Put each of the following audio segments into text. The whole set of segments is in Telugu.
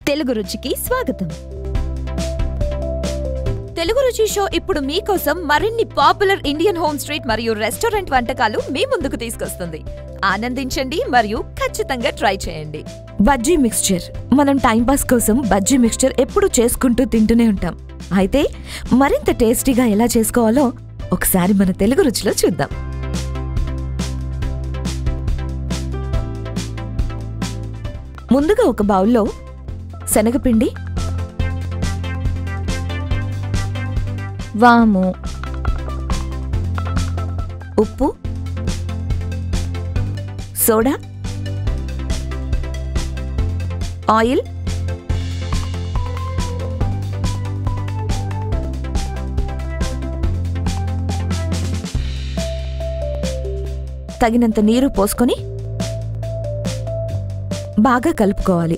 తెలుగు రుచికి స్వాగతం తెలుగు రుచి షో ఇప్పుడు మీకోసం మరిన్ని పాపులర్ ఇండియన్ హోమ్ స్ట్రీట్ మరియు రెస్టారెంట్ వంటకాలు మీ ముందుకు తీసుకొస్తుంది ఆనందించండి మరియు ఖచ్చితంగా ట్రై చేయండి బజ్జీ మిక్స్చర్ మనం టైంపాస్ కోసం బజ్జీ మిక్స్చర్ ఎప్పుడు చేసుకుంటూ తింటూనే ఉంటాం అయితే మరింత టేస్టీగా ఎలా చేసుకోవాలో ఒకసారి మన తెలుగు రుచిలో చూద్దాం ముందుగా ఒక బౌల్లో శనగపిండి వాము ఉప్పు సోడా ఆయిల్ తగినంత నీరు పోసుకొని బాగా కలుపుకోవాలి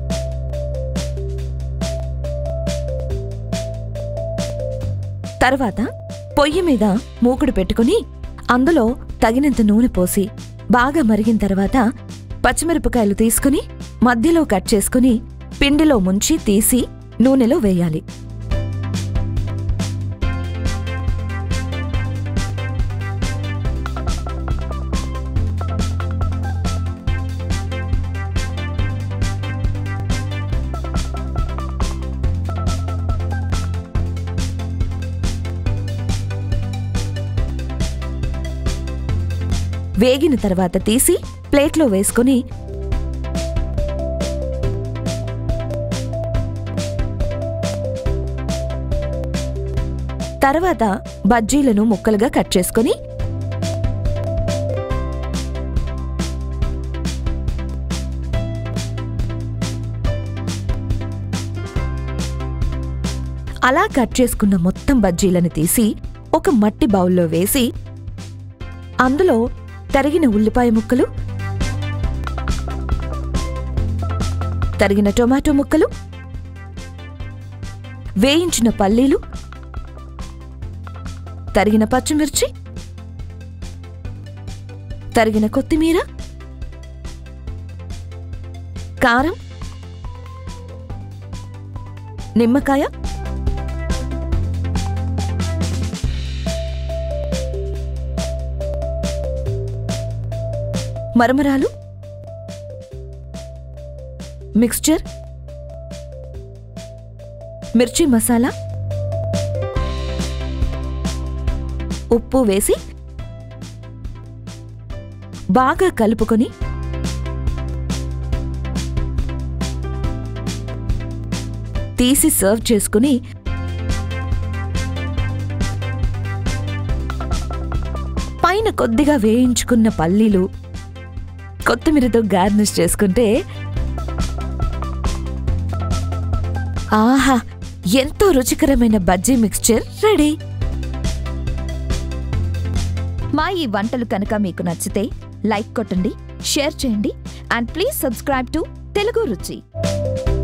తర్వాత పొయ్యి మీద మూకుడు పెట్టుకుని అందులో తగినంత నూనె పోసి బాగా మరిగిన తర్వాత పచ్చిమిరపకాయలు తీసుకుని మధ్యలో కట్ చేసుకుని పిండిలో ముంచి తీసి నూనెలో వేయాలి వేగిన తర్వాత తీసి ప్లేట్లో వేసుకుని తర్వాత బజ్జీలను ముక్కలుగా కట్ చేసుకుని అలా కట్ చేసుకున్న మొత్తం బజ్జీలను తీసి ఒక మట్టి బౌల్లో వేసి అందులో తరిగిన ఉల్లిపాయ ముక్కలు తరిగిన టొమాటో ముక్కలు వేయించిన పల్లీలు తరిగిన పచ్చిమిర్చి తరిగిన కొత్తిమీర కారం నిమ్మకాయ మరమరాలు మిక్స్చర్ మిర్చి మసాలా ఉప్పు వేసి బాగా కలుపుకొని తీసి సర్వ్ చేసుకుని పైన కొద్దిగా వేయించుకున్న పల్లీలు కొత్తిమీరతో గార్నిష్ చేసుకుంటే ఆహా ఎంతో రుచికరమైన బజ్జీ మిక్స్చర్ రెడీ మా ఈ వంటలు కనుక మీకు నచ్చితే లైక్ కొట్టండి షేర్ చేయండి and please subscribe to Telugu రుచి